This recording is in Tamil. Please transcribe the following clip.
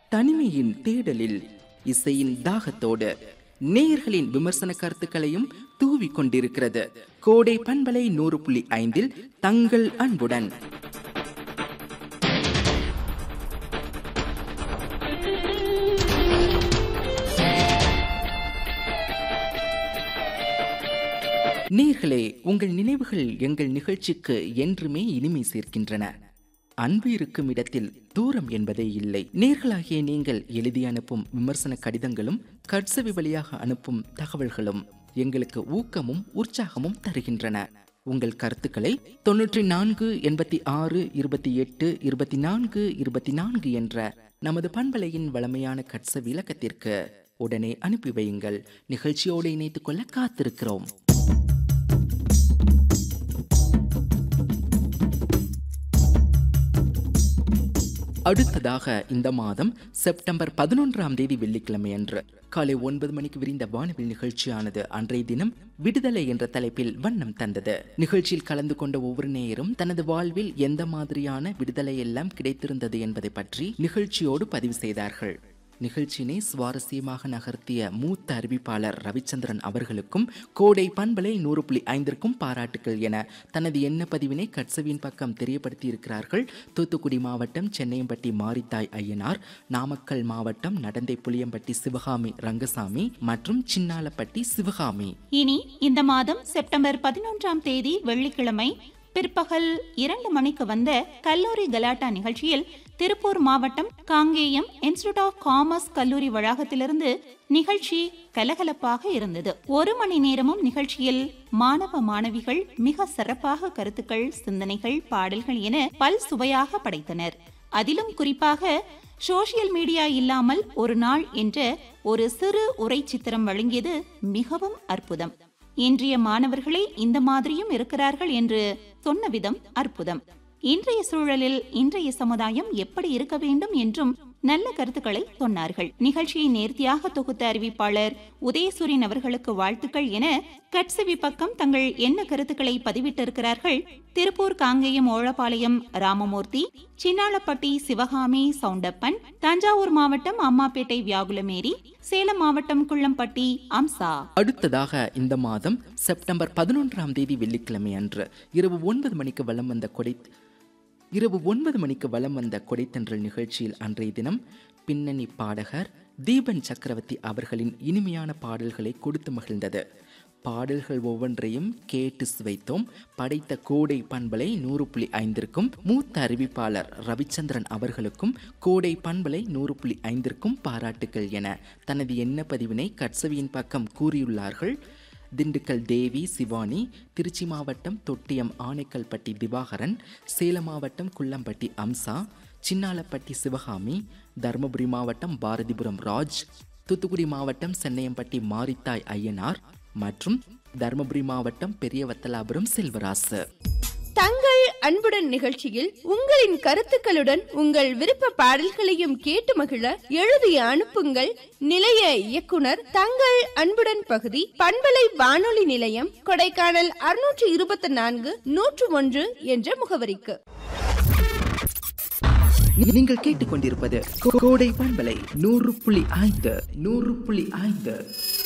தனிமையின் தேடலில் இசையின் தாகத்தோடு நேயர்களின் விமர்சன கருத்துக்களையும் தூவி கொண்டிருக்கிறது கோடை பண்பலை நூறு புள்ளி ஐந்தில் தங்கள் அன்புடன் நேர்களே உங்கள் நினைவுகள் எங்கள் நிகழ்ச்சிக்கு என்றுமே இனிமை சேர்க்கின்றன அன்பு இருக்கும் இடத்தில் தூரம் என்பதே இல்லை நேர்களாகிய நீங்கள் எழுதி அனுப்பும் விமர்சன கடிதங்களும் கட்சவி வழியாக அனுப்பும் தகவல்களும் எங்களுக்கு ஊக்கமும் உற்சாகமும் தருகின்றன உங்கள் கருத்துக்களை தொன்னூற்றி நான்கு எண்பத்தி ஆறு இருபத்தி எட்டு இருபத்தி நான்கு இருபத்தி நான்கு என்ற நமது பண்பலையின் வளமையான கட்ச இலக்கத்திற்கு உடனே அனுப்பி வையுங்கள் நிகழ்ச்சியோடு இணைத்துக் கொள்ள காத்திருக்கிறோம் அடுத்ததாக இந்த மாதம் செப்டம்பர் பதினொன்றாம் தேதி வெள்ளிக்கிழமை அன்று காலை ஒன்பது மணிக்கு விரிந்த வானவில் நிகழ்ச்சியானது அன்றைய தினம் விடுதலை என்ற தலைப்பில் வண்ணம் தந்தது நிகழ்ச்சியில் கலந்து கொண்ட ஒவ்வொரு நேயரும் தனது வாழ்வில் எந்த மாதிரியான விடுதலை எல்லாம் கிடைத்திருந்தது என்பதை பற்றி நிகழ்ச்சியோடு பதிவு செய்தார்கள் நிகழ்ச்சியினை சுவாரஸ்யமாக நகர்த்திய மூத்த அறிவிப்பாளர் ரவிச்சந்திரன் அவர்களுக்கும் கோடை பண்பலை நூறு புள்ளி ஐந்திற்கும் பாராட்டுக்கள் என தனது எண்ண பதிவினை கட்சவியின் பக்கம் தெரியப்படுத்தி இருக்கிறார்கள் தூத்துக்குடி மாவட்டம் சென்னையம்பட்டி மாரித்தாய் ஐயனார் நாமக்கல் மாவட்டம் நடந்தை புளியம்பட்டி சிவகாமி ரங்கசாமி மற்றும் சின்னாலப்பட்டி சிவகாமி இனி இந்த மாதம் செப்டம்பர் பதினொன்றாம் தேதி வெள்ளிக்கிழமை பிற்பகல் இரண்டு மணிக்கு வந்த கல்லூரி கலாட்டா நிகழ்ச்சியில் திருப்பூர் மாவட்டம் காங்கேயம் இன்ஸ்டிடியூட் ஆஃப் காமர்ஸ் கல்லூரி வளாகத்திலிருந்து நிகழ்ச்சி கலகலப்பாக இருந்தது ஒரு மணி நேரமும் நிகழ்ச்சியில் மாணவ மாணவிகள் மிக சிறப்பாக கருத்துக்கள் சிந்தனைகள் பாடல்கள் என பல் சுவையாக படைத்தனர் அதிலும் குறிப்பாக சோசியல் மீடியா இல்லாமல் ஒரு நாள் என்ற ஒரு சிறு உரை சித்திரம் வழங்கியது மிகவும் அற்புதம் இன்றைய மாணவர்களே இந்த மாதிரியும் இருக்கிறார்கள் என்று சொன்ன விதம் அற்புதம் இன்றைய சூழலில் இன்றைய சமுதாயம் எப்படி இருக்க வேண்டும் என்றும் நல்ல கருத்துக்களை சொன்னார்கள் நிகழ்ச்சியை நேர்த்தியாக தொகுத்த அறிவிப்பாளர் உதயசூரியன் அவர்களுக்கு வாழ்த்துக்கள் என கட்சவி பக்கம் தங்கள் என்ன கருத்துக்களை பதிவிட்டிருக்கிறார்கள் திருப்பூர் காங்கேயம் ஓழபாளையம் ராமமூர்த்தி சின்னாளப்பட்டி சிவகாமி சவுண்டப்பன் தஞ்சாவூர் மாவட்டம் அம்மாப்பேட்டை வியாகுலமேரி சேலம் மாவட்டம் குள்ளம்பட்டி அம்சா அடுத்ததாக இந்த மாதம் செப்டம்பர் பதினொன்றாம் தேதி வெள்ளிக்கிழமை அன்று இரவு ஒன்பது மணிக்கு வலம் வந்த கொடை இரவு ஒன்பது மணிக்கு வலம் வந்த கொடைத்தன்றல் நிகழ்ச்சியில் அன்றைய தினம் பின்னணி பாடகர் தீபன் சக்கரவர்த்தி அவர்களின் இனிமையான பாடல்களை கொடுத்து மகிழ்ந்தது பாடல்கள் ஒவ்வொன்றையும் கேட்டு சுவைத்தோம் படைத்த கோடை பண்பலை நூறு புள்ளி ஐந்திற்கும் மூத்த அறிவிப்பாளர் ரவிச்சந்திரன் அவர்களுக்கும் கோடை பண்பலை நூறு புள்ளி ஐந்திற்கும் பாராட்டுகள் என தனது எண்ண பதிவினை கட்சவியின் பக்கம் கூறியுள்ளார்கள் திண்டுக்கல் தேவி சிவானி திருச்சி மாவட்டம் தொட்டியம் ஆனைக்கல்பட்டி திவாகரன் சேலம் மாவட்டம் குள்ளம்பட்டி அம்சா சின்னாலப்பட்டி சிவகாமி தருமபுரி மாவட்டம் பாரதிபுரம் ராஜ் தூத்துக்குடி மாவட்டம் சென்னையம்பட்டி மாரித்தாய் ஐயனார் மற்றும் தருமபுரி மாவட்டம் பெரியவத்தலாபுரம் செல்வராசு தங்கள் அன்புடன் நிகழ்ச்சியில் உங்களின் கருத்துக்களுடன் உங்கள் விருப்ப பாடல்களையும் கேட்டு மகிழ எழுதி அனுப்புங்கள் நிலைய இயக்குனர் தங்கள் அன்புடன் பகுதி பண்பலை வானொலி நிலையம் கொடைக்கானல் அறுநூற்று இருபத்தி நான்கு நூற்று ஒன்று என்ற முகவரிக்கு நீங்கள் கேட்டுக்கொண்டிருப்பது கோடை பண்பலை நூறு புள்ளி ஐந்து நூறு புள்ளி ஐந்து